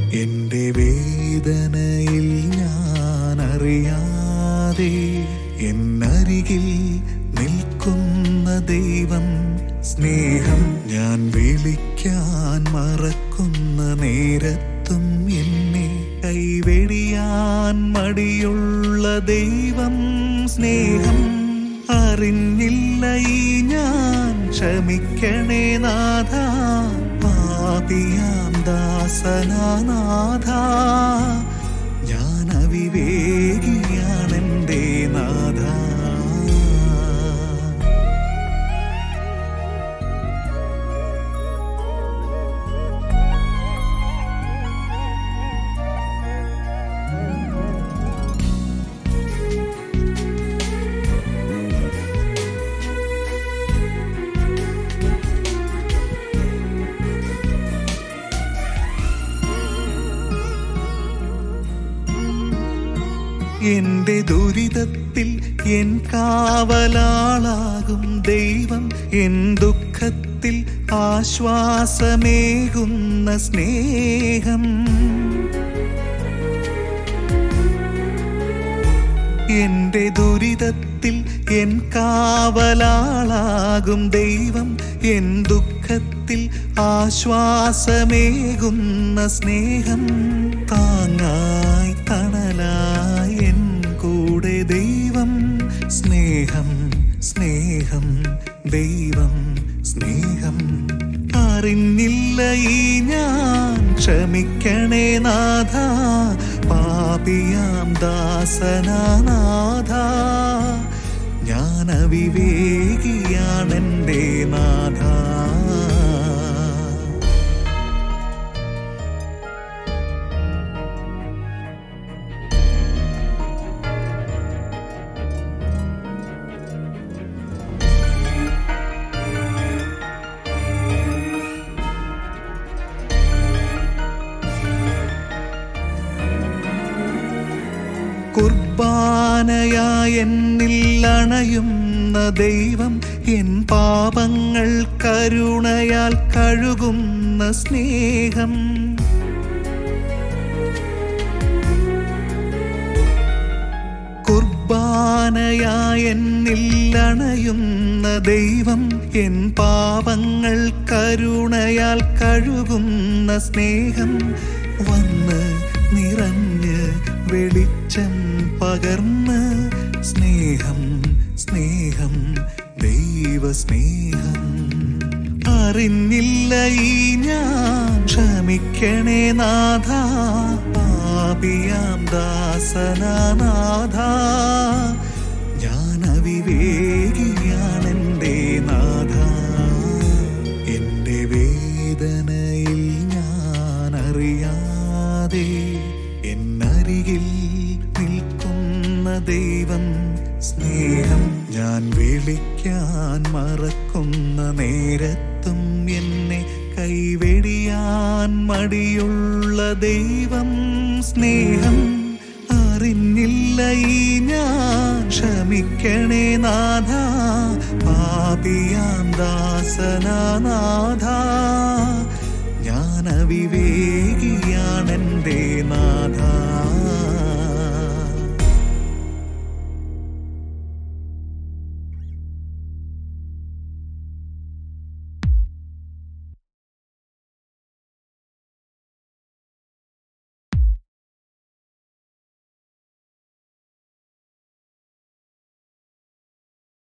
എന്റെ വേദനയിൽ ഞാൻ അറിയാതെ എന്നരികിൽ നിൽക്കുന്ന ദൈവം സ്നേഹം ഞാൻ വിളിക്കാൻ മറക്കുന്ന നേരത്തും എന്നെ കൈവെടിയാൻ മടിയുള്ള ദൈവം സ്നേഹം അറിഞ്ഞില്ല ഈ ഞാൻ ക്ഷമിക്കണേ നാഥ പാപിയാം ദാസനാഥ ഞാൻ അവിവേകിയാണെന്റെ നാഥ എന്റെ ദുരിതത്തിൽ എൻ കാവലാളാകും ദൈവം എൻ ദുഃഖത്തിൽ ആശ്വാസമേകുന്ന സ്നേഹം എന്റെ ദുരിതത്തിൽ എൻ കാവലാളാകും ദൈവം എൻ ദുഃഖത്തിൽ ആശ്വാസമേകുന്ന സ്നേഹം താങ്ങായി തണലായി എൻ കൂടെ ദൈവം സ്നേഹം സ്നേഹം ദൈവം സ്നേഹം അറിഞ്ഞില്ല ഈ ഞാൻ ക്ഷമിക്കണേ നാഥ പാപിയാം ദാസനാഥ ഞാൻ അവിവേകിയാണെന്റെ നാഥ കുർബാനയായ എന്നിൽ അണയുന്ന ദൈവം എൻ പാപങ്ങൾ കരുണയാൽ കഴുകുന്ന സ്നേഹം കുർബാനയായ എന്നിൽ അണയുന്ന ദൈവം എൻ പാപങ്ങൾ കരുണയാൽ കഴുകുന്ന സ്നേഹം വന്ന് നിറഞ്ഞ് വെളിച്ചം പകർന്ന് സ്നേഹം സ്നേഹം ദൈവ സ്നേഹം അറിഞ്ഞില്ല ഈ ഞാൻ ക്ഷമിക്കണേ നാഥ പാപിയാം ദാസനാഥ ഞാൻ അവിവേകിയാണെന്റെ നാഥ എന്റെ വേദനയിൽ ഞാൻ അറിയാതെ എന്നരികിൽ നിൽക്കുന്ന ദൈവം സ്നേഹം ഞാൻ വിളിക്കാൻ മറക്കുന്ന നേരത്തും എന്നെ കൈവെടിയാൻ മടിയുള്ള ദൈവം സ്നേഹം അറിഞ്ഞില്ല ഈ ഞാൻ ക്ഷമിക്കണേ നാഥ പാപിയാം ദാസനാഥ ഞാൻ അവിവേകിയാണെന്റെ നാഥ